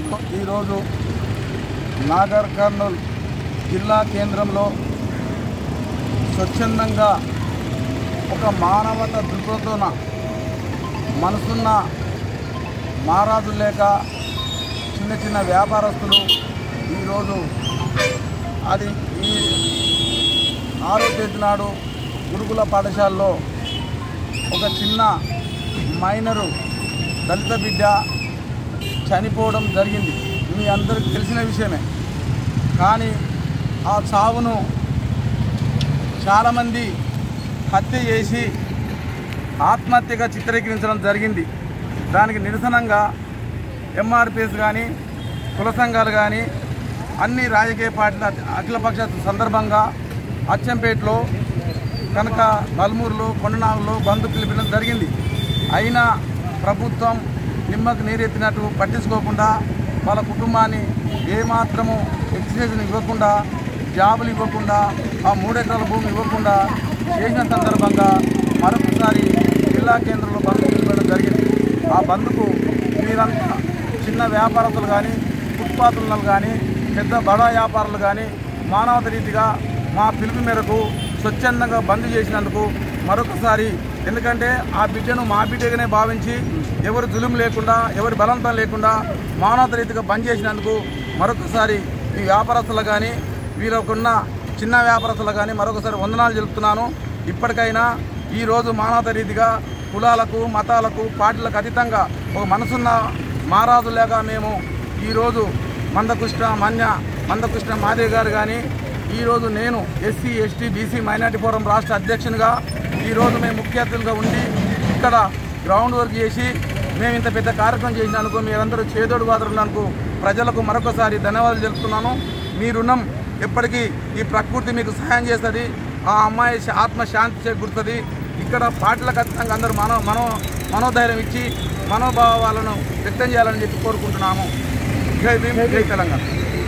ఈరోజు నాగర్ కర్నూల్ జిల్లా కేంద్రంలో స్వచ్ఛందంగా ఒక మానవత దృక్పథంతోన మనసున్న మారాజు లేక చిన్న చిన్న వ్యాపారస్తులు ఈరోజు అది ఈ ఆరో తేదీ నాడు గురుకుల పాఠశాలలో ఒక చిన్న మైనరు దళిత బిడ్డ చనిపోవడం జరిగింది మీ అందరికి తెలిసిన విషయమే కానీ ఆ చావును చాలామంది హత్య చేసి ఆత్మహత్యగా చిత్రీకరించడం జరిగింది దానికి నిరసనంగా ఎంఆర్పిఎస్ కానీ కుల సంఘాలు కానీ అన్ని రాజకీయ పార్టీల అఖిలపక్ష సందర్భంగా అచ్చంపేటలో కనుక నలుమూరులో కొండనాగులో బంధు పిలిపించడం జరిగింది అయినా ప్రభుత్వం నిమ్మకు నీరెత్తినట్టు పట్టించుకోకుండా వాళ్ళ కుటుంబాన్ని ఏమాత్రము ఎక్సైజ్ని ఇవ్వకుండా జాబులు ఇవ్వకుండా ఆ మూడెకరాల భూమి ఇవ్వకుండా చేసిన సందర్భంగా మరొకసారి జిల్లా కేంద్రంలో బంధు పిలిపడం జరిగింది ఆ బంధుకు మీరంతా చిన్న వ్యాపారస్తులు కానీ ఫుట్పాత్రులు కానీ పెద్ద బడా వ్యాపారులు కానీ మానవత రీతిగా మా పిలుపు మేరకు స్వచ్ఛందంగా బంద్ చేసినందుకు మరొకసారి ఎందుకంటే ఆ బిడ్డను మా బిడ్డగానే భావించి ఎవరు జులుం లేకుండా ఎవరి బలంతం లేకుండా మానవత రీతిగా బంద్ చేసినందుకు మరొకసారి ఈ వ్యాపారస్తులు కానీ వీళ్ళకున్న చిన్న వ్యాపారస్తులు కానీ మరొకసారి వందనాలు తెలుపుతున్నాను ఇప్పటికైనా ఈరోజు మానవత రీతిగా కులాలకు మతాలకు పార్టీలకు అతీతంగా ఒక మనసున్న మహారాజులాగా మేము ఈరోజు మందకృష్ణ మన్య మందకృష్ణ మాదేవ్ గారు కానీ ఈరోజు నేను SC ST BC minority forum రాష్ట్ర అధ్యక్షునిగా ఈరోజు మేము ముఖ్య అతిథులుగా ఉండి ఇక్కడ గ్రౌండ్ వర్క్ చేసి మేము ఇంత పెద్ద కార్యక్రమం చేసినందుకు మీరందరూ చేదోడు వాదరున్నందుకు ప్రజలకు మరొకసారి ధన్యవాదాలు తెలుపుతున్నాను మీ రుణం ఎప్పటికీ ఈ ప్రకృతి మీకు సహాయం చేస్తుంది ఆ అమ్మాయి శా- ఆత్మ శాంతి చేకూరుతుంది ఇక్కడ పార్టీల ఖచ్చితంగా అందరూ మనో మనో మనోధైర్యం ఇచ్చి మనోభావాలను వ్యక్తం చేయాలని చెప్పి కోరుకుంటున్నాము జై భీమ్ జై తెలంగాణ